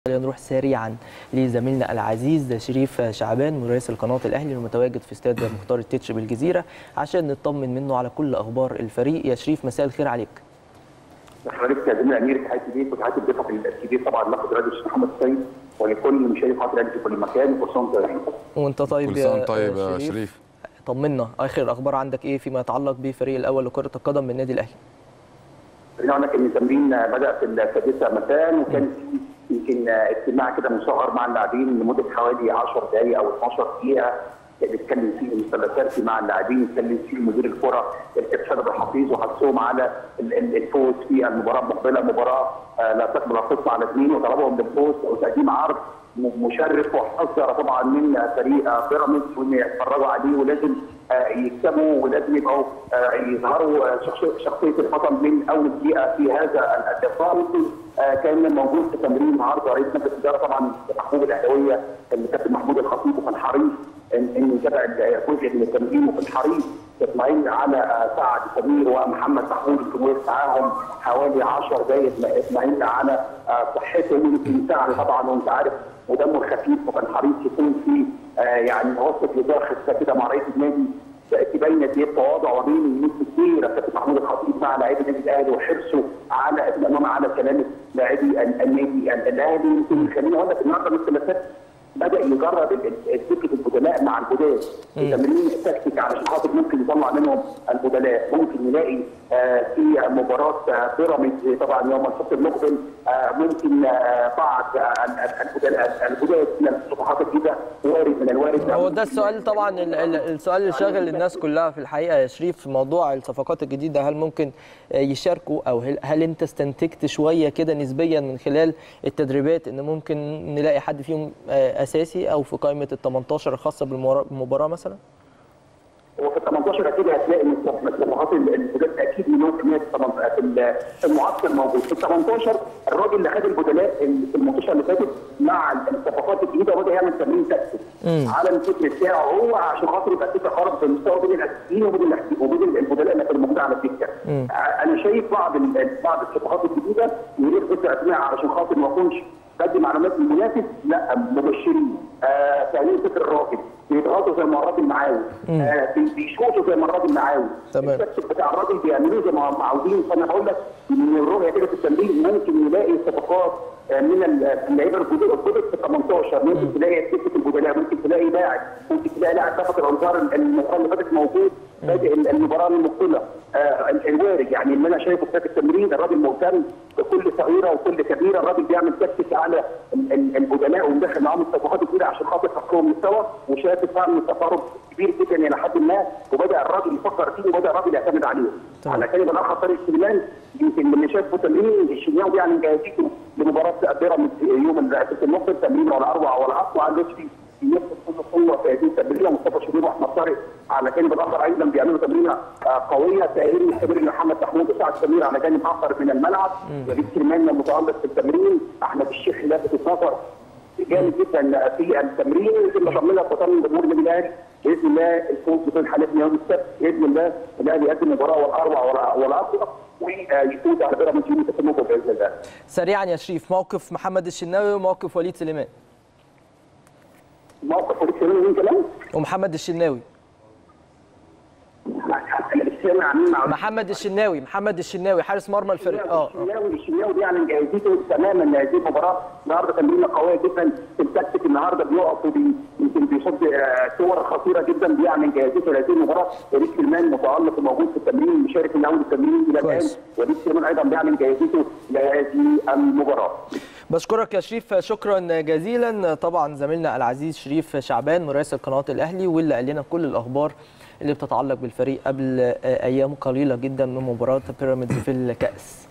نروح سريعا لزميلنا العزيز شريف شعبان مراسل قناه الاهلي المتواجد في استاد مختار التتش بالجزيره عشان نطمن منه على كل اخبار الفريق يا شريف مساء الخير عليك حضرتك يا زميلي امير تحياتي ليك وتحياتي الضيف الكبير طبعا ناخد راديو الشيخ محمد السيد ولكل مشاهدي قناه الاهلي في كل مكان وكل سنه وانتم طيبين وانت طيب كل يا سنه طيب يا شريف طمنا اخر الاخبار عندك ايه فيما يتعلق بالفريق الاول لكره القدم من النادي الاهلي خلينا اقول لك ان التمرين بدا في السادسه مساء وكان في يمكن اجتماع كده مصغر مع اللاعبين لمده حوالي 10 دقائق او 12 دقيقه بيتكلم فيه المثلثات مع اللاعبين يتكلم فيه مدير الكره الكابتن ابو الحفيظ وحثهم على الفوز في المباراه المقبله مباراه لا تقبل القسم على اثنين وطلبهم بالفوز وتقديم عرض مشرف وحذر طبعا من فريق بيراميدز وان يتفرجوا عليه ولازم يكسبوا ولازم يبقوا يظهروا شخصيه البطل من اول دقيقه في هذا اللقاء كان موجود في تمرين النهارده رئيس مجلس الاداره طبعا محمود الاهلاويه الكابتن محمود الخطيب وكان حريص ان يتابع جزء من التمرين وكان حريص يطمئن على سعد سمير ومحمد محمود الكبير معاهم حوالي 10 دقائق يطمئن على صحتهم يمكن سعد طبعا وانت عارف ودمه خفيف وكان حريص يكون في يعني وسط لداخل كده مع رئيس النادي تبين قد ايه التواضع وبين الناس كتير كابتن محمود الخطيب مع لاعبي النادي الاهلي وحرصه على اطمئنانه على سلامه لاعبي النادي الاهلي يمكن خليني اقول لك النهارده مثل بدا يجرب فكره البدلاء مع البدلاء تمرين تكتيك علشان خاطر ممكن يطلع منهم البدلاء ممكن يلاقي في مباراه بيراميدز طبعا يوم السبت المقبل ممكن بعض البدلاء من الصفحات الجديده وارد من الوارد هو ده السؤال طبعا السؤال اللي شاغل الناس كلها في الحقيقه يا شريف في موضوع الصفقات الجديده هل ممكن يشاركوا او هل انت استنتجت شويه كده نسبيا من خلال التدريبات ان ممكن نلاقي حد فيهم اساسي او في قائمه ال 18 الخاصه بالمباراه مثلا؟ هو في ال 18 اكيد هتلاقي الصفقات البدلاء اكيد مليون في المية في المعسكر موجود، في ال 18 الراجل اللي خد البدلاء في الماتشات اللي فاتت مع الصفقات الجديده بدا يعمل تمرين تكتيك على الفكر بتاعه هو عشان خاطر يبقى في تقارب في المستوى بين الاساسيين وبين وبين البدلاء اللي كانوا موجودين على الدكه. انا شايف بعض بعض الصفقات الجديده يريد ذكر اسماء علشان خاطر ما اكونش بدي معلومات للمنافس لا مبشرين آه فاهمين فكر الراجل بيضغطوا زي ما الراجل معاوي آه بيشوطوا زي ما الراجل معاوي تمام التكتيك بتاع الراجل بيعملوه زي ما عاوزين فانا بقول لك ان الرؤيه كده في التمرين ممكن نلاقي صفقات من اللعيبه الجدد في 18 ممكن تلاقي فكره البدلاء ممكن تلاقي لاعب ممكن تلاقي لاعب فقط الانظار المباراه اللي فاتت موجود بادئ المباراه المقبله آه الوارد يعني اللي انا شايفه في التمرين الراجل مهتم بكل صغيره وكل كبيره الراجل بيعمل تكتيك على البدلاء ومدخل معاهم الصفقات الجديده عشان خاطر تحكمهم مستوى وشايف فعلا التقارب كبير جدا الى حد ما وبدا الراجل يفكر فيه وبدا الراجل يعتمد عليهم على جانب الاخر طارق سليمان يمكن اللي شايفه تمرين الشناوي يعني جاهزيته لمباراه بيراميدز يوم السبت المقبل تمرين ولا اروع ولا اقوى عن لطفي ينفذ كل قوه في هذه التمرينه مصطفى شريف واحمد طارق على جانب الاخر ايضا بيعملوا تمرينه قويه تاهيل التمرين محمد محمود وسعد سمير على جانب اخر من الملعب وليد سليمان متالق في التمرين احمد الشيخ لافت النظر جامد جدا في التمرين يمكن بطمنك وطمن جمهور النادي الاهلي باذن الله الفوز بين حالتنا يوم السبت باذن الله الاهلي يقدم مباراه والاروع ولا اقوى ويفوز على بيراميدز يوم السبت باذن الله. سريعا يا شريف موقف محمد الشناوي وموقف وليد سليمان. موقف وليد سليمان مين كمان؟ ومحمد الشناوي. محمد الشناوي محمد الشناوي حارس مرمى الفريق اه الشناوي الشناوي بيعلن جاهزيته تماما لهذه المباراه النهارده تمرينه قويه جدا في التكتيك النهارده بيقف يمكن بيصد صور خطيره جدا بيعلن جاهزيته لهذه المباراه وليد سليمان متالق وموجود في التمرين مشارك من اول التمرين الى الان وليد سليمان ايضا بيعلن جاهزيته لهذه المباراه بشكرك يا شريف شكرا جزيلا طبعا زميلنا العزيز شريف شعبان مراسل قناه الاهلي واللي قال لنا كل الاخبار اللي بتتعلق بالفريق قبل ايام قليله جدا من مباراه بيراميدز في الكاس